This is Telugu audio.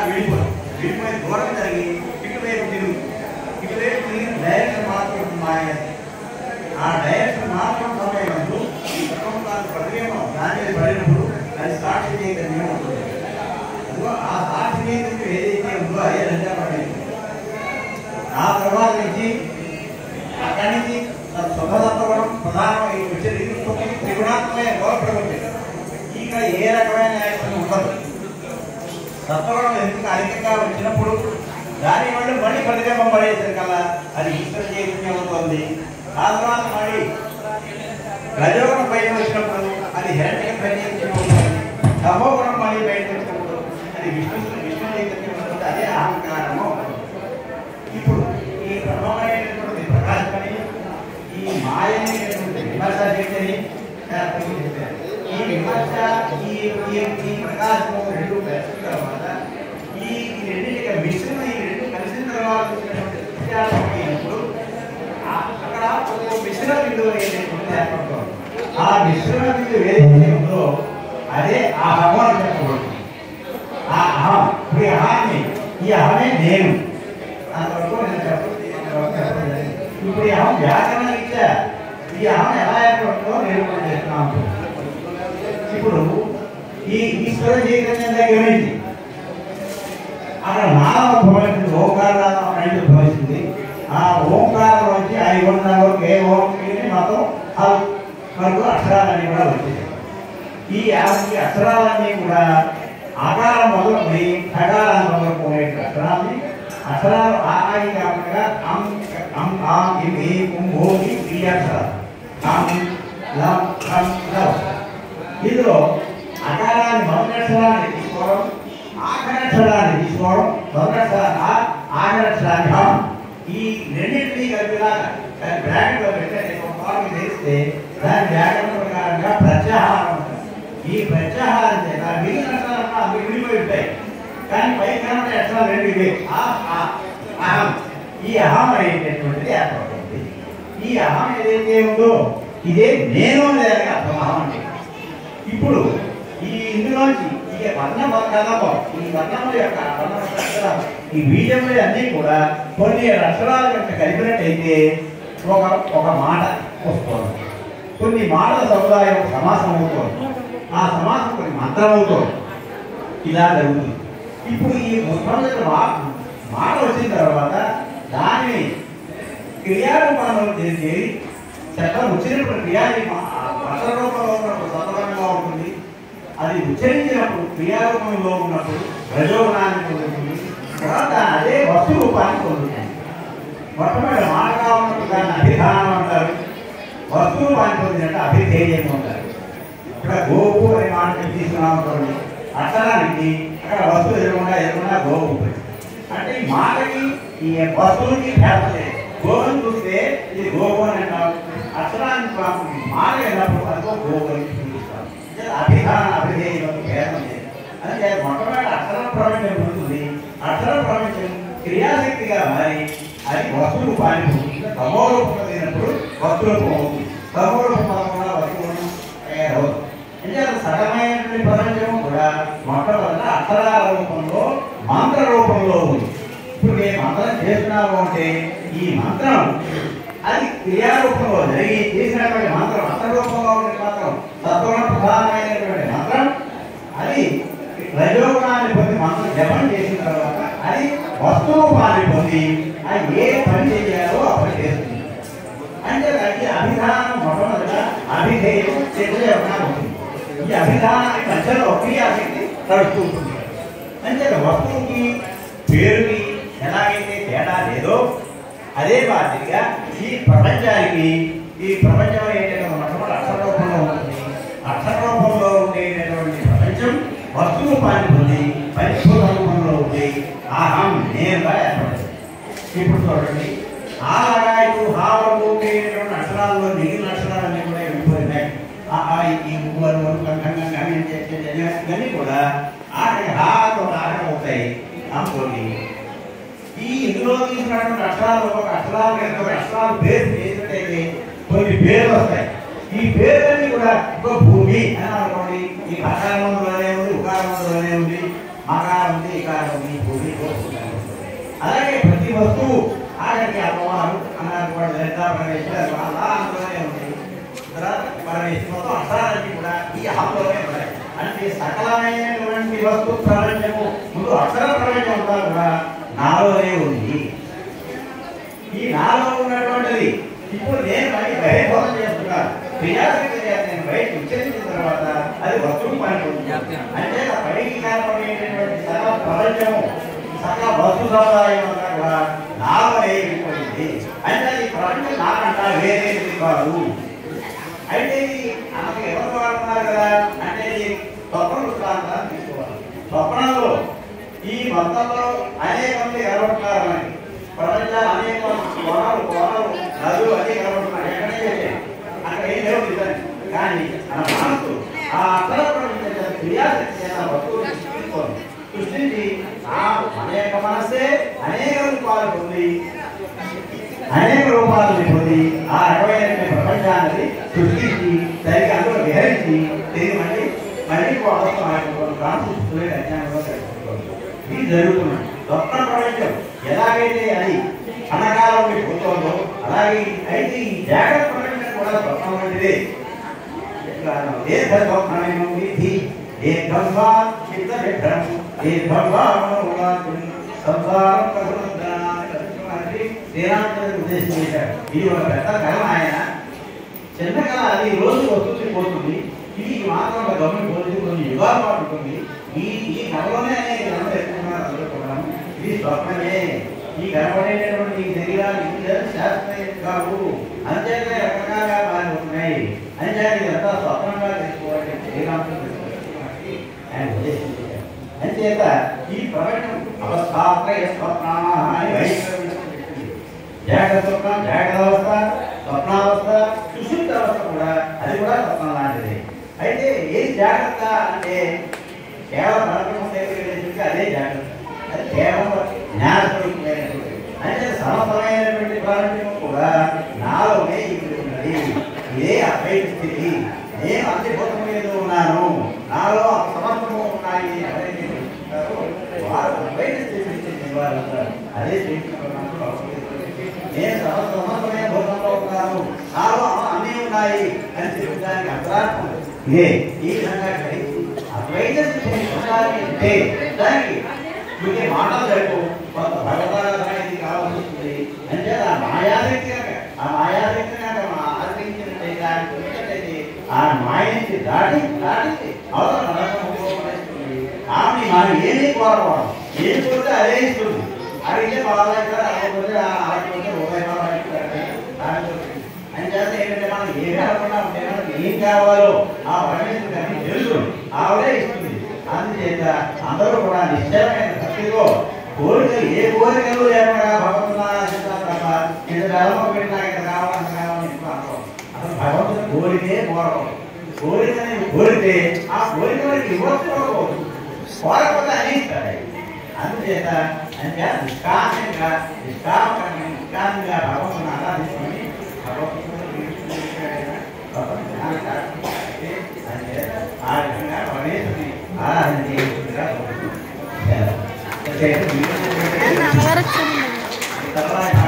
విడిపోయి విడిపోయి దూరం జరిగి ఇటువైపు తిరుగు ఇటువైపు తిరిగి డైరెక్షన్ మాత్రం మాయ ఆ డైరెక్షన్ మాత్రం సమయంలో ఈ ప్రపంచాలు ప్రతిబింబం దాని మీద పడినప్పుడు అది సాక్షి చైతన్యం ఉంటుంది అదిగో ఆ సాక్షి చైతన్యం ఏదైతే ఉందో అదే రంజాపడింది ఆ తర్వాత నుంచి అక్కడి నుంచి శుభదత్వడం ప్రధానమైన వచ్చేది ఇది తొమ్మిది త్రిగుణాత్మకమైన గోప్రవృత్తి ఇక్కడ ఏ రకమైన యాక్షన్ ఉండదు సత్వగుణం ఎందుకు అధికంగా వచ్చినప్పుడు దాని వల్ల మళ్ళీ ప్రతిబింబం పడేసారు కదా అది ఈశ్వర చైతన్యం అవుతుంది ఆ తర్వాత మళ్ళీ రజోగుణం బయట వచ్చినప్పుడు అది హిరణ్య ప్రత్యేకం అవుతుంది తమోగుణం మళ్ళీ బయట వచ్చినప్పుడు అది విష్ణు విష్ణు చైతన్యం అవుతుంది అదే అహంకారము ఇప్పుడు ఈ బ్రహ్మమైనటువంటి ప్రకాశమని ఈ మాయమైనటువంటి విమర్శ శక్తిని శాస్త్రం చెప్పారు. ఈ విమర్శ ఈ ఈ ఈ ప్రకాశము రెండు కలిసిన తర్వాత ఈ ఈ రెండింటికి మిశ్రమ ఈ రెండు కలిసిన తర్వాత వచ్చినటువంటి వ్యత్యాసం అయినప్పుడు ఆ- అక్కడ ఒక మిశ్రమ బిందువు అనేటువంటిది ఏర్పడుతుంది ఆ మిశ్రమ బిందువు ఏదైతే ఉందో అదే ఆ అహం అని చెప్పబడుతుంది ఆ అహం ఇప్పుడు ఈ అహాన్ని ఈ అహమే నేను అంతవరకు నేను చెప్ప- చెప్పలేదు. ఇప్పుడు ఈ అహం వ్యాకరణ ఇచ్చా ఈ అహం ఎలా ఏర్పడుతుందో నిరూపణ చేస్తున్నాను ఇప్పుడు ఈ ఈశ్వర చైతన్యం దగ్గర నుంచి అక్కడ మానవ భవించింది ఓంకారం అనేది భవించింది ఆ ఓంకారం నుంచి ఐదు వందల ఏ ఓం ఇది మొత్తం హల్ వరకు అక్షరాలన్నీ కూడా వచ్చాయి ఈ యా- ఈ అక్షరాలన్నీ కూడా ఆకారం మొదలుకొని ఖగారం మొదలుకునే అక్షరాన్ని అక్షరాలు ఆ ఆ ఈ కాకుండా అం అం ఆ ఇం ఈ ఉం ఓ ఈ ఈ అక్షరాలు అం లం ఖం లవ్ ఇందులో అకారాన్ని మొదటి అక్షరాన్ని తీసుకోవడం ఆఖరి అక్షరాన్ని తీసుకోవడం మొదటి అక్షరాన్ని ఆ ఆఖరి అక్షరాన్ని హం ఈ రెండింటినీ కలిపిలాగా దాని బ్రాకెట్లో పెట్టే ఒక ఫార్మ్ చేస్తే దాని వ్యాకరణ ప్రకారంగా ప్రత్యాహారం ఉంటుంది. ఈ ప్రత్యాహారం చేత మిగిలిన అక్షరాలు అవి విడిపోయి ఉంటాయి కానీ పై కనబడే అక్షరాలు రెండు ఇవే ఆ ఆ, అహం ఈ అహం అనేటటువంటిది ఏర్పడుతుంది ఈ అహం ఏదైతే ఉందో ఇదే నేను అనేది అర్థం అహం అంటే ఇప్పుడు ఈ ఇందులోంచి ఈ వర్ణ కథము ఈ వర్ణముల యొక్క వర్ణముల యొక్క అక్షరాలు ఈ బీజములు అన్నీ కూడా కొన్ని అక్షరాల యొక్క కలిపినట్టయితే ఒక ఒక మాట వస్తుంది కొన్ని మాటల సముదాయం సమాసం అవుతుంది ఆ సమాసం కొన్ని మంత్రం అవుతుంది ఇలా జరుగుతుంది ఇప్పుడు ఈ మొట్టమొదటి మా- మాట వచ్చిన తర్వాత దానిని క్రియారూపంలో చేసి చట్టం వచ్చినప్పుడు క్రియాని అక్షర రూపంలో ఉన్నప్పుడు సత్వరంగా ఉంటుంది అది ఉచ్చరించినప్పుడు క్రియారూపంలో ఉన్నప్పుడు రజోగుణాన్ని పొందుతుంది తర్వాత అదే వస్తు రూపాన్ని పొందుతుంది మొట్టమొదటి మాటగా ఉన్నప్పుడు దాన్ని అభిధానం అంటారు వస్తు రూపాన్ని పొందినట్టు అభిధేయం అంటారు ఇక్కడ గోపు అనే మాట తీసుకున్నాం అనుకోండి అక్షరానికి అక్కడ వస్తువు ఎదురుకుండా ఎదురుకుండా గోపు ఉంటుంది. అంటే ఈ మాటకి ఈ వస్తువుకి భేదం లేదు గోవుని చూస్తే ఇది గోపు అని అంటాం అక్షరాన్ని పా- మాట వెళ్ళినప్పుడు అదిగో గోపు అని పిలుస్తాం అంటే అభిధాన అభిధేయం భేదం లేదు అంటే మొట్టమొదటి అక్షర ప్రపంచం ఉంటుంది అక్షర ప్రపంచం క్రియాశక్తిగా మారి అది వస్తు రూపాన్ని పొందుతుంది తమో రూపం లేనప్పుడు వస్తు రూపం అవుతుంది తమో రూపం పదకుండా వస్తువులను తయారవుతుంది అంటే అది సగమైనటువంటి ప్రపంచం కూడా మొట్టమొదట అక్షరాల రూపంలో మంత్ర రూపంలో ఉంది ఇప్పుడు నేను మంత్రం చేస్తున్నాము అంటే ఈ మంత్రం అది క్రియారూపంలో జరిగి చేసినటువంటి మంత్రం అక్షర రూపంలో ఉండే మంత్రం సత్వగుణ ప్రధానమైనటువంటి మంత్రం అది రజోగుణాన్ని పొంది మంత్రం జపం చేసిన తర్వాత అది వస్తురూపాన్ని పొంది అది ఏ పని చేయాలో ఆ పని చేస్తుంది అంటే దానికి అభిధానం మొట్టమొదట అభిధేయం చతుర్యోగం ఉంటుంది ఈ అభిధానానికి మధ్యలో క్రియాశక్తి నడుస్తూ ఉంటుంది అంటే వస్తువుకి పేరుకి ఎలాగైతే తేడా లేదో అదే మాదిరిగా ఈ ప్రపంచానికి ఈ ప్రపంచం ఏంటంటే మొట్టమొదటి అక్షర రూపంలో ఉంటుంది అక్షర రూపంలో ఉండేటటువంటి ప్రపంచం వస్తు రూపాన్ని పొంది పరిపూర్ణ రూపంలో ఉంది అహం నేనుగా ఏర్పడింది ఇప్పుడు చూడండి ఆ లగాయలు హావము ఉండేటటువంటి అక్షరాల్లో మిగిలిన అక్షరాలన్నీ కూడా వెళ్ళిపోయినాయి ఆ ఆ, ఈ ఈ ఊరు ఊరు కంకంగా కానీ ఇవన్నీ కూడా ఆఖరి హాతో ఆఖరి అవుతాయి అనుకోండి ఈ ఇందులో తీసుకున్నటువంటి అక్షరాలు ఒక అక్షరాలు రెండు అక్షరాలు పేరు చేసినట్టయితే కొన్ని పేర్లు వస్తాయి ఈ పేర్లన్నీ కూడా ఒక భూమి అని అనుకోండి ఈ అకారం అందులోనే ఉంది ఉకారం అందులోనే ఉంది మకారం ఉంది ఇకారం ఉంది ఈ పరమేశ్వర అలా అందులోనే ఉంది తర్వాత పరమేశ్వర మొత్తం అక్షరాలన్నీ కూడా ఈ హాల్లోనే ఉన్నాయి అంటే సకలమైనటువంటి వస్తు ప్రపంచము ముందు అక్షర ప్రపంచం అంతా కూడా నాలోనే ఉంది ఈ నాలో ఉన్నటువంటిది ఇప్పుడు నేను మళ్ళీ బహిర్భూతం చేస్తున్నాను క్రియాశక్తి చేత నేను బయట ఉచ్చరించిన తర్వాత అది వస్తువు పని అంటే ఆ పైకి కనపడేటటువంటి సకల ప్రపంచము సకల వస్తు సముదాయం అంతా కూడా నాలోనే వెళ్ళిపోయింది అంటే ఈ ప్రపంచం నాకంట వేరేది కాదు అయితే ఇది మనకు ఎవరు వాడుతున్నారు కదా అంటే ఇది స్వప్న వృత్తాంతాన్ని తీసుకోవాలి స్వప్నంలో ఈ మొత్తంలో అనేక మంది కనబడుతున్నారు మనకి ప్రపంచాలు అనేక కోణాలు కోణాలు నదులు అన్ని కనబడుతున్నాయి ఎక్కడే చేసే అక్కడ ఏం లేవు నిజానికి కానీ మన మనసు ఆ అసలు ప్రపంచం క్రియాశక్తి చేత వస్తువులు సృష్టించుకోండి సృష్టించి ఆ అనేక మనస్సే అనేక రూపాలు పొంది అనేక రూపాలను పొంది ఆ రకమైన ప్రపంచాన్ని సృష్టించి దానికి అందులో విహరించి తిరిగి మళ్ళీ మళ్ళీ అవసరం ఆడుకోవడం కాన్స్టిట్యూషన్ అజ్ఞానంలో తెలుసుకోవాలి ఇది జరుగుతుంది స్వప్న ప్రపంచం ఎలాగైతే అది అనకాలం పోతుందో అలాగే అయితే ఈ జాగ్రత్త ప్రపంచం కూడా స్వప్నం వంటిదే దీర్ఘస్వప్నమేమో విధి దీర్ఘం వా చిత్త విభ్రం దీర్ఘం వా మనోవాకుం సంసారం కలుగుతుందని శ్రీరామచంద్రుడు ఉద్దేశం చేశాడు ఇది ఒక పెద్ద కళ ఆయన చిన్న కళ అది ఈ రోజు వస్తుంది పోతుంది ఇది మాత్రం ఒక గమని పోతుంది కొన్ని యుగాలు పడుతుంది ఈ ఈ కళలోనే అనేక జనం ఎక్కుతున్నారు అందరూ కూడా ఇది స్వప్నమే ఈ కనబడేటటువంటి ఈ శరీరాలు ఇది శాస్త్రీయ కావు అంతేత రకరకాలుగా మారిపోతున్నాయి అంతేత ఇదంతా స్వప్నంగా తెలుసుకోవాలి శ్రీరామచంద్రుడు ఆయన ఉద్దేశం చేశారు అంచేత ఈ ప్రపంచం అవస్థాత్రయ స్వప్నామా అని వైశ్వరం జాగ్రత్త స్వప్నం జాగ్రత్త అవస్థ స్వప్నావస్థ సుశుద్ధ అవస్థ కూడా అది కూడా స్వప్నం లాంటిది అయితే ఏది జాగ్రత్త అంటే కేవలం పరబ్రహ్మ దగ్గరికి అదే జాగ్రత్త అది కేవలం జ్ఞానస్వరూపమైనటువంటి అంటే సమస్తమైనటువంటి ప్రపంచం కూడా నాలోనే ఇప్పుడు ఉన్నది ఇదే అద్వైత స్థితి నేను అంతిభూతం మీద ఉన్నాను నాలో సమస్తము ఉన్నాయి ఎవరైతే తెలుసుకుంటారో వారు అద్వైత స్థితికి చెందిన వారు అవుతారు. అదే శ్రీకృష్ణ పరమాత్మ భగవద్గీతలో నేను సమస్త సమస్తమైన భూతంలో ఉన్నాను నాలో అన్నీ ఉన్నాయి అని చెప్పడానికి అంతరార్థం ఇదే ఈ విధంగా గ్రహించి అద్వైత స్థితిని పొందాలి అంటే దానికి మీకు మాటలు సరిపో కొంత భగవద్గీత ఇది కావాల్సి వస్తుంది అంటే ఆ మాయాశక్తి కనుక ఆ మాయాశక్తి కనుక మనం ఆశ్రయించినట్టే దాన్ని పొందినట్టయితే ఆ మాయ నుంచి దాటి దాటించి అవతల నరకముఖోపడిస్తుంది ఆమె మనం ఏమీ కోరకూడదు ఏం కోరితే అదే ఇస్తుంది అడిగితే బాగా అడగకపోతే ఆడకపోతే రూపాయి అంచేత ఏంటంటే మనం ఏమి అడగకుండా ఉంటే మనకి ఏం కావాలో ఆ పరమేశ్వరు కానీ తెలుసు ఆవిడే ఇస్తుంది అందుచేత అందరూ కూడా నిశ్చయమైన భక్తితో కోరికలు ఏ కోరికలు లేకుండా భగవంతుడు తప్ప ఇంత కాలం పెట్టినా ఇంత కావాలి అంత కావాలి ఇంత అనుకో. అసలు భగవంతుని కోరికే కోరకూడదు కోరికని కోరితే ఆ కోరిక మనకి ఇవ్వచ్చు కోరకపోతే అనేస్తాడు ఆయన. అందుచేత అంటే నిష్కామంగా నిష్కామంగా నిష్కామంగా భగవంతుని ఆరాధించుకొని భగవంతుని కీర్తించుకోవడం భగవంతుని ఆరాధించుకుంటే అందుచేత ఆ విధంగా పరమేశ్వరుని ఆరాధన చేయవలసిందిగా కోరుతున్నాను. నాన్నగారు చూడండి తర్వాత